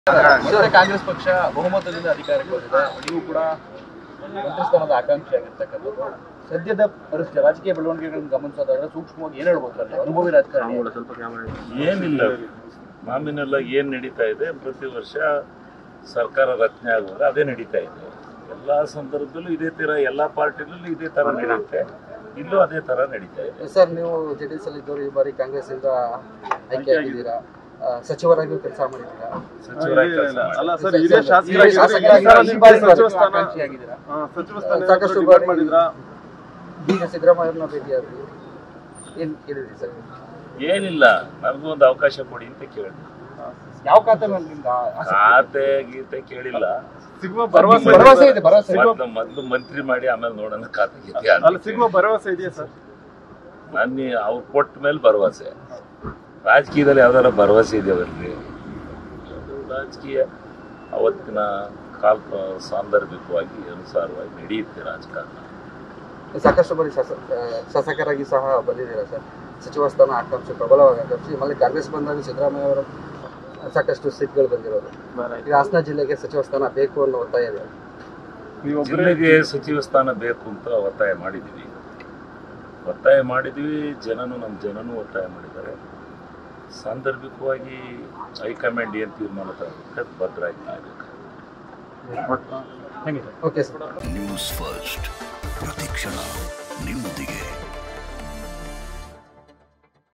ಮತ್ತೆ ಕಾಂಗ್ರೆಸ್ ಪಕ್ಷ ಬಹುಮತದಿಂದ ಅಧಿಕಾರಕ್ಕೆ ಬಂದಿದೆ ನೀವು ಕೂಡ ಮಂತ್ರಿ ಸ್ಥಾನದ ಆಕಾಂಕ್ಷಿ ಆಗಿರ್ತಕ್ಕಂಥದ್ದು ಸದ್ಯದ ಪರಿಸ್ಥಿತಿ ರಾಜಕೀಯ ಬೆಳವಣಿಗೆಗಳನ್ನು ಗಮನಿಸೋದಾದ್ರೆ ಸೂಕ್ಷ್ಮವಾಗಿ ಏನ್ ಹೇಳ್ಬೋದು ಸರ್ ನೀವು? ಅನುಭವಿ ರಾಜಕಾರಣಿ ಏನಿಲ್ಲ ಮಾಮಿನೆಲ್ಲ ಏನು ನಡೀತಾ ಇದೆ ಪ್ರತಿ ವರ್ಷ ಸರ್ಕಾರ ರಚನೆ ಆಗುವಾಗ ಅದೇ ನಡೀತಾ ಇದೆ ಎಲ್ಲ ಸಂದರ್ಭದಲ್ಲೂ ಇದೇ ಥರ ಎಲ್ಲ ಪಾರ್ಟಿಲಲ್ಲೂ ಇದೇ ಥರ ನಡೆಯುತ್ತೆ ಇಲ್ಲೂ ಅದೇ ಥರ ನಡೀತಾ ಇದೆ ಸರ್ ನೀವು ಜೆ ಡಿ ಎಸ್ ಅಲ್ಲಿ ಇದ್ದವರು ಈ ಬಾರಿ ಕಾಂಗ್ರೆಸ್ ಇಂದ ಆಯ್ಕೆ ಆಗಿದ್ದೀರಾ ಆ, ಸಚಿವರಾಗಿಯೂ ಕೆಲಸ ಮಾಡಿದ್ದೀರಾ ಸಚಿವರಾಗಿ ಕೆಲಸ ಮಾಡಿ ಅಲ್ಲ ಸರ್ ಹಿರಿಯ ಹಿರಿಯ ಶಾಸಕರಾಗಿ ಶಾಸಕರಾಗಿ ಈ ಬಾರಿ ಸಚಿವ ಸ್ಥಾನ ಆಕಾಂಕ್ಷಿ ಆಗಿದ್ದೀರಾ ಹಾ, ಸಚಿವ ಸ್ಥಾನ ಸಾಕಷ್ಟು ಡಿಮ್ಯಾಂಡ್ ಬಾರಿ- ಮಾಡಿದ್ರಾ ಈಗ ಸಿದ್ದರಾಮಯ್ಯವ್ರನ್ನ ಭೇಟಿಯಾದ್ರಿ ಏನ್ ಕೇಳಿದ್ರಿ ಸರ್ ಏನಿಲ್ಲ ನನಗೂ ಒಂದು ಅವಕಾಶ ಕೊಡಿ ಅಂತ ಕೇಳಿದೆ ಯಾವ ಖಾತೆ ಮೇಲೆ ನಿಮ್ಗೆ ಆಸಕ್ತಿ? ಖಾತೆ ಗೀತೆ ಕೇಳಿಲ್ಲ ಸಿಗುವ ಭರವಸೆ ಭರವಸೆ ಇದೆ ಭರವಸೆ ಇದೆ. ಮೊದ್ಲು ಮೊದ್ಲು ಮಂತ್ರಿ ಮಾಡಿ ಆಮೇಲೆ ನೋಡೋಣ ಖಾತೆ ಗೀತೆ ಅಲ್ಲ ಸಿಗುವ ಭರವಸೆ ಇದೆಯಾ ಸರ್ ನನ್ನ ಅವ್ರು ಕೊಟ್ಟ ಮೇಲೆ ಭರವಸೆ ರಾಜಕೀಯದಲ್ಲಿ ಯಾವ್ದಾರ ಭರವಸೆ ಇದೆಯಲ್ರಿ ರಾಜಕೀಯ ಅವತ್ತಿನ ಕಾಲ ಸಾಂದರ್ಭಿಕವಾಗಿ ಅನುಸಾರವಾಗಿ ನಡೆಯುತ್ತೆ ರಾಜಕಾರಣ ಸಾಕಷ್ಟು ಬಾರಿ ಶಾಸಕ ಶಾಸಕರಾಗಿ ಸಹ ಬಂದಿದ್ದೀರಾ ಸರ್ ಸಚಿವ ಸ್ಥಾನ ಆಕಾಂಕ್ಷೆ ಪ್ರಬಲವಾಗಿ ಆಕಾಂಕ್ಷಿ ಆಮೇಲೆ ಕಾಂಗ್ರೆಸ್ ಬಂದಾಗ ಸಿದ್ದರಾಮಯ್ಯ ಅವರು ಸಾಕಷ್ಟು ಸೀಟ್ಗಳು ಬಂದಿರೋದು ಈಗ ಹಾಸನ ಜಿಲ್ಲೆಗೆ ಸಚಿವ ಸ್ಥಾನ ಬೇಕು ಅನ್ನೋ ಒತ್ತಾಯ ಇದೆ ನೀವೊಬ್ಬರೇ ಜಿಲ್ಲೆಗೆ ಸಚಿವ ಸ್ಥಾನ ಬೇಕು ಅಂತ ಒತ್ತಾಯ ಮಾಡಿದ್ವಿ ಒತ್ತಾಯ ಮಾಡಿದ್ವಿ ಜನನು ನಮ್ಮ ಜನನೂ ಒತ್ತಾಯ ಮಾಡಿದ್ದಾರೆ ಸಾಂದರ್ಭಿಕವಾಗಿ ಹೈಕಮಾಂಡ್ ಏನು ತೀರ್ಮಾನ ತಗೋಬೇಕು ಅದು ಭದ್ರಾಗಿ ಓಕೆ ಸರ್ ನ್ಯೂಸ್ ಫಸ್ಟ್ ಪ್ರತಿಕ್ಷಣ ನಿಮ್ಮೊಂದಿಗೆ